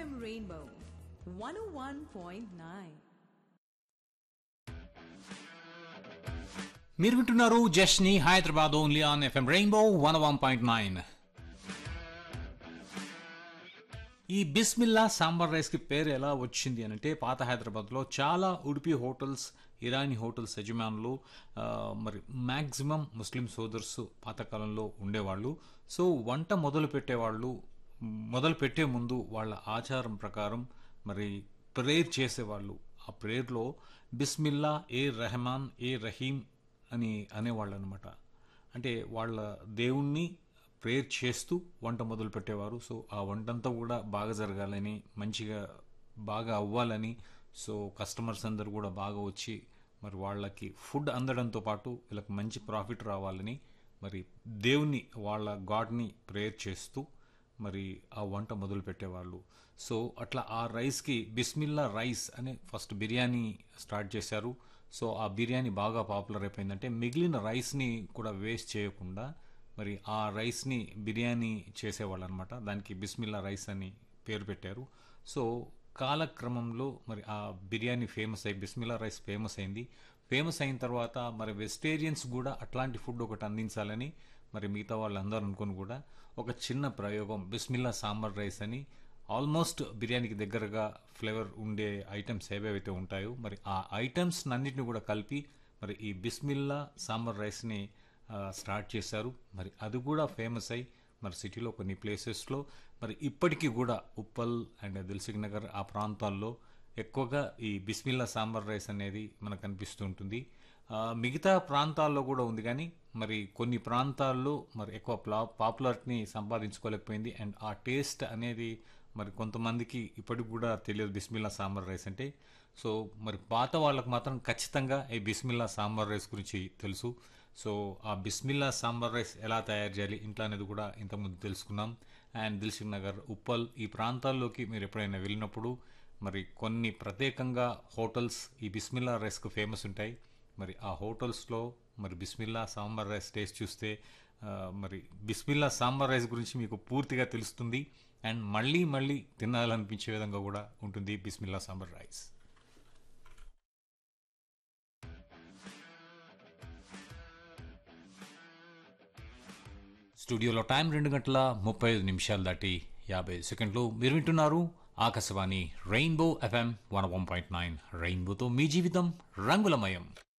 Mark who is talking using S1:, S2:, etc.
S1: FM Rainbow 101.9.
S2: మీరు వింటున్నారు జస్ని Hyderabad only on FM Rainbow one one point nine ఈ బిస్మిల్లా సాంబార్ రైస్కి పేరు ఎలా వచ్చింది అని అంటే పాత హైదరాబాద్లో చాలా ఉడిపి హోటల్స్ ఇరానీ హోటల్స్ యజమానులు ఆ, మరి మ్యాక్సిమం ముస్లిం సోదర్స్ పాతకాలంలో ఉండేవాళ్ళు సో వంట మొదలు పెట్టేవాళ్ళు మొదలు పెట్టే ముందు వాళ్ళ ఆచారం ప్రకారం మరి ప్రేయర్ చేసేవాళ్ళు ఆ ప్రేయర్లో బిస్మిల్లా ఏ రెహమాన్ ఏ రహీం అని అనేవాళ్ళు అనమాట అంటే వాళ్ళ దేవుణ్ణి ప్రేయర్ చేస్తూ వంట మొదలు పెట్టేవారు సో ఆ వంటంతా కూడా బాగా జరగాలని మంచిగా బాగా అవ్వాలని సో కస్టమర్స్ అందరు కూడా బాగా వచ్చి మరి వాళ్ళకి ఫుడ్ అందడంతో పాటు వీళ్ళకి మంచి ప్రాఫిట్ రావాలని మరి దేవుని వాళ్ళ గాడ్ని ప్రేయర్ చేస్తూ మరి ఆ వంట మొదలు పెట్టేవాళ్ళు సో అట్లా ఆ రైస్కి బిస్మిల్లా రైస్ అనే ఫస్ట్ బిర్యానీ స్టార్ట్ చేశారు సో ఆ బిర్యానీ బాగా పాపులర్ అయిపోయిందంటే మిగిలిన రైస్ని కూడా వేస్ట్ చేయకుండా మరి ఆ రైస్ని బిర్యానీ చేసేవాళ్ళు అనమాట దానికి బిస్మిల్లా రైస్ అని పేరు పెట్టారు సో కాలక్రమంలో మరి ఆ బిర్యానీ ఫేమస్ అయ్యి బిస్మిల్లా రైస్ ఫేమస్ అయింది ఫేమస్ అయిన తర్వాత మరి వెజిటేరియన్స్ కూడా అట్లాంటి ఫుడ్ ఒకటి అందించాలని మరి మిగతా వాళ్ళందరూ అనుకుని కూడా ఒక చిన్న ప్రయోగం బిస్మిల్లా సాంబార్ రైస్ అని ఆల్మోస్ట్ బిర్యానీకి దగ్గరగా ఫ్లేవర్ ఉండే ఐటమ్స్ ఏవేవైతే ఉంటాయో మరి ఆ ఐటమ్స్ అన్నింటిని కూడా కలిపి మరి ఈ బిస్మిల్లా సాంబార్ రైస్ని ఆ, స్టార్ట్ చేశారు మరి అది కూడా ఫేమస్ అయి మరి సిటీలో కొన్ని ప్లేసెస్లో మరి ఇప్పటికీ కూడా ఉప్పల్ అండ్ దిల్సుఖ్ నగర్ ఆ ప్రాంతాల్లో ఎక్కువగా ఈ బిస్మిల్లా సాంబార్ రైస్ అనేది మనకు కనిపిస్తూ ఉంటుంది ఆ, మిగతా ప్రాంతాల్లో కూడా ఉంది కానీ మరి కొన్ని ప్రాంతాల్లో మరి ఎక్కువ ప్లా పాపులారిటీని సంపాదించుకోలేకపోయింది అండ్ ఆ టేస్ట్ అనేది మరి కొంతమందికి ఇప్పటికి కూడా తెలియదు బిస్మిల్లా సాంబార్ రైస్ అంటే సో మరి పాత వాళ్ళకు మాత్రం ఖచ్చితంగా ఈ బిస్మిల్లా సాంబార్ రైస్ గురించి తెలుసు సో ఆ బిస్మిల్లా సాంబార్ రైస్ ఎలా తయారు చేయాలి ఇంట్లో అనేది కూడా ఇంతకుముందు తెలుసుకున్నాం అండ్ దిల్సుఖ్ నగర్ ఉప్పల్ ఈ ప్రాంతాల్లోకి మీరు ఎప్పుడైనా వెళ్ళినప్పుడు మరి కొన్ని ప్రత్యేకంగా హోటల్స్ ఈ బిస్మిల్లా రైస్కు ఫేమస్ ఉంటాయి మరి ఆ హోటల్స్లో మరి బిస్మిల్లా సాంబార్ రైస్ టేస్ట్ చూస్తే ఆ, మరి బిస్మిల్లా సాంబార్ రైస్ గురించి మీకు పూర్తిగా తెలుస్తుంది అండ్ మళ్ళీ మళ్ళీ తినాలనిపించే విధంగా కూడా ఉంటుంది బిస్మిల్లా సాంబార్ రైస్ స్టూడియోలో టైం రెండు గంటల ముప్పై ఐదు నిమిషాలు దాటి యాభై సెకండ్లు మీరు వింటున్నారు Akashvani Rainbow FM one one point nine రెయిన్బోతో మీ జీవితం రంగులమయం